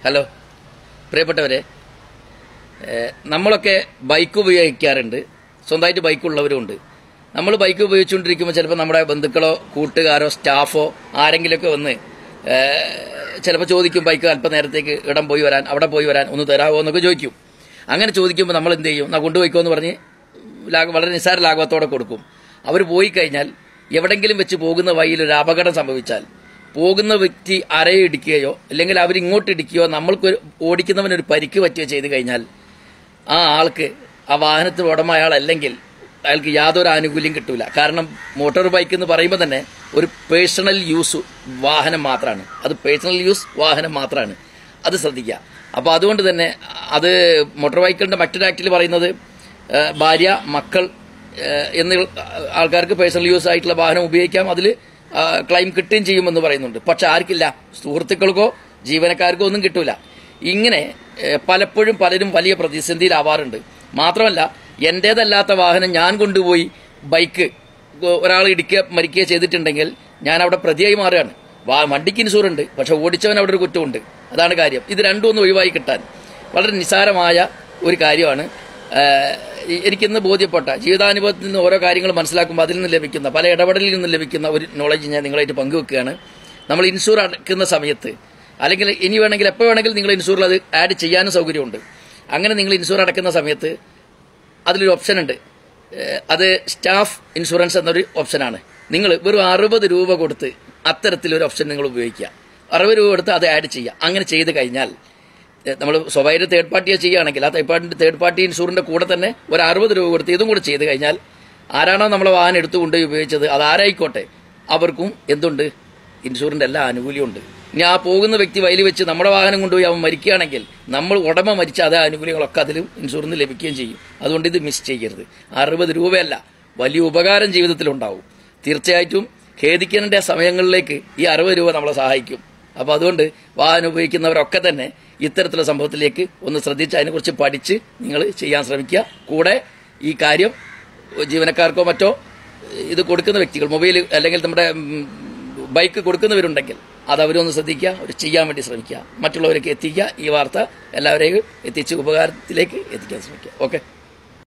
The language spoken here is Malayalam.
ഹലോ പ്രിയപ്പെട്ടവരെ ഏഹ് നമ്മളൊക്കെ ബൈക്ക് ഉപയോഗിക്കാറുണ്ട് സ്വന്തമായിട്ട് ബൈക്കുള്ളവരുമുണ്ട് നമ്മൾ ബൈക്ക് ഉപയോഗിച്ചുകൊണ്ടിരിക്കുമ്പോൾ ചിലപ്പോൾ നമ്മുടെ ബന്ധുക്കളോ കൂട്ടുകാരോ സ്റ്റാഫോ ആരെങ്കിലുമൊക്കെ വന്ന് ചിലപ്പോൾ ചോദിക്കും ബൈക്ക് അല്പനേരത്തേക്ക് ഇടം പോയി വരാൻ അവിടെ പോയി വരാൻ ഒന്ന് തരാമോ എന്നൊക്കെ ചോദിക്കും അങ്ങനെ ചോദിക്കുമ്പോൾ നമ്മൾ എന്ത് ചെയ്യും എന്നാ കൊണ്ടുപോയിക്കോ എന്ന് പറഞ്ഞ് ലാഘ വളരെ നിസ്സാര ലാഘവത്തോടെ കൊടുക്കും അവർ പോയി കഴിഞ്ഞാൽ എവിടെങ്കിലും വെച്ച് പോകുന്ന വഴിയിൽ ഒരു അപകടം സംഭവിച്ചാൽ പോകുന്ന വ്യക്തി അരയിടിക്കുകയോ അല്ലെങ്കിൽ അവർ ഇങ്ങോട്ട് ഇടിക്കുകയോ നമ്മൾക്ക് ഒരു- ഓടിക്കുന്നവനൊരു പരിക്ക് പറ്റുകയോ ചെയ്തു കഴിഞ്ഞാൽ ആ ആൾക്ക് ആ വാഹനത്തിന് ഉടമ അയാളല്ലെങ്കിൽ അയാൾക്ക് യാതൊരു ആനുകൂല്യം കിട്ടൂല കാരണം മോട്ടോർ ബൈക്ക് എന്ന് പറയുമ്പോൾ തന്നെ ഒരു പേഴ്സണൽ യൂസ് വാഹനം മാത്രമാണ് അത് പേഴ്സണൽ യൂസ് വാഹനം മാത്രമാണ് അത് ശ്രദ്ധിക്കുക അപ്പോൾ അതുകൊണ്ട് തന്നെ അത് മോട്ടോർ ബൈക്കുകളുടെ മറ്റൊരു ആക്ടിൽ പറയുന്നത് ഏഹ്, ഭാര്യ മക്കൾ ഏഹ്, എന്നീ ആൾക്കാർക്ക് പേഴ്സണൽ യൂസ് ആയിട്ടുള്ള വാഹനം ഉപയോഗിക്കാം അതിൽ ക്ലെയിം കിട്ടുകയും ചെയ്യുമെന്ന് പറയുന്നുണ്ട് പക്ഷെ ആർക്കില്ല സുഹൃത്തുക്കൾക്കോ ജീവനക്കാർക്കോ ഒന്നും കിട്ടൂല ഇങ്ങനെ ഏഹ്, പലപ്പോഴും പലരും വലിയ പ്രതിസന്ധിയിലാവാറുണ്ട് മാത്രമല്ല എന്റേതല്ലാത്ത വാഹനം ഞാൻ കൊണ്ടുപോയി ബൈക്ക് ഒരാൾ ഇടിക്കുക മരിക്കുക ചെയ്തിട്ടുണ്ടെങ്കിൽ ഞാൻ അവിടെ പ്രതിയായി മാറുകയാണ് വാ- വണ്ടിക്ക് ഇൻഷൂർ ഉണ്ട് പക്ഷെ ഓടിച്ചവൻ അവിടെ ഒരു കുറ്റമുണ്ട് അതാണ് കാര്യം ഇത് രണ്ടും ഒന്ന് ഒഴിവായി കിട്ടാൻ വളരെ നിസ്സാരമായ ഒരു കാര്യമാണ് ഏഹ്, ഈ- എനിക്കിന്ന് ബോധ്യപ്പെട്ട ജീവിതാനുഭവത്തിൽ നിന്ന് ഓരോ കാര്യങ്ങൾ മനസ്സിലാക്കുമ്പോൾ അതിൽ നിന്ന് ലഭിക്കുന്ന പല ഇടപെടലിൽ നിന്ന് ലഭിക്കുന്ന ഒരു നോളജ് ഞാൻ നിങ്ങളായിട്ട് പങ്കുവെക്കുകയാണ് നമ്മൾ ഇൻഷൂർ അടക്കുന്ന സമയത്ത് അല്ലെങ്കിൽ ഇനി വേണമെങ്കിൽ എപ്പോൾ വേണമെങ്കിലും നിങ്ങൾ ഇൻഷൂറിൽ അത് ആഡ് ചെയ്യാനും സൗകര്യമുണ്ട് അങ്ങനെ നിങ്ങൾ ഇൻഷൂർ അടക്കുന്ന സമയത്ത് അതിലൊരു ഓപ്ഷൻ ഉണ്ട് ഏഹ് അത് സ്റ്റാഫ് ഇൻഷുറൻസ് എന്നൊരു ഓപ്ഷനാണ് നിങ്ങൾ വെറും അറുപത് രൂപ കൊടുത്ത് അത്തരത്തിലൊരു ഓപ്ഷൻ നിങ്ങൾ ഉപയോഗിക്കുക അറുപത് രൂപ കൊടുത്ത് അത് ആഡ് ചെയ്യുക അങ്ങനെ ചെയ്ത് കഴിഞ്ഞാൽ നമ്മൾ സ്വകാര്യ തേർഡ് പാർട്ടിയെ ചെയ്യുകയാണെങ്കിൽ ആ തേർഡ് പാർട്ടി തേർഡ് പാർട്ടി ഇൻഷൂറിന്റെ കൂടെ തന്നെ ഒരു അറുപത് രൂപ കൊടുത്ത് ഇതും കൂടെ ചെയ്ത് കഴിഞ്ഞാൽ ആരാണോ നമ്മളെ വാഹനം എടുത്തുകൊണ്ട് ഉപയോഗിച്ചത് അത് ആരായിക്കോട്ടെ അവർക്കും എന്തുണ്ട് ഇൻഷൂറിന്റെ എല്ലാ ആനുകൂല്യവും ഉണ്ട് ഇനി ആ പോകുന്ന വ്യക്തി വയലിൽ വെച്ച് നമ്മുടെ വാഹനം കൊണ്ടുപോയി അവൻ മരിക്കുകയാണെങ്കിൽ നമ്മൾ ഉടമ മരിച്ച അതേ ആനുകൂല്യങ്ങളൊക്കെ അതിലും ഇൻഷുറിന് ലഭിക്കുകയും ചെയ്യും അതുകൊണ്ട് ഇത് മിസ് ചെയ്യരുത് അറുപത് രൂപയല്ല വലിയ ഉപകാരം ജീവിതത്തിലുണ്ടാവും തീർച്ചയായിട്ടും ഖേദിക്കേണ്ട സമയങ്ങളിലേക്ക് ഈ അറുപത് രൂപ നമ്മളെ സഹായിക്കും അപ്പോൾ അതുകൊണ്ട് വാഹനം ഉപയോഗിക്കുന്നവരൊക്കെ തന്നെ ഇത്തരത്തിലുള്ള സംഭവത്തിലേക്ക് ഒന്ന് ശ്രദ്ധിച്ച് അതിനെക്കുറിച്ച് പഠിച്ച് നിങ്ങൾ ചെയ്യാൻ ശ്രമിക്കുക കൂടെ ഈ കാര്യം ജീവനക്കാർക്കോ മറ്റോ ഇത് കൊടുക്കുന്ന വ്യക്തികൾ മൊബൈൽ അല്ലെങ്കിൽ നമ്മുടെ ഉം, ബൈക്ക് കൊടുക്കുന്നവരുണ്ടെങ്കിൽ അത് അവരൊന്ന് ശ്രദ്ധിക്കുക അവർ ചെയ്യാൻ വേണ്ടി ശ്രമിക്കുക മറ്റുള്ളവർക്ക് എത്തിക്കുക ഈ വാർത്ത എല്ലാവരെയും എത്തിച്ച് ഉപകാരത്തിലേക്ക് എത്തിക്കാൻ ശ്രമിക്കുക ഓക്കെ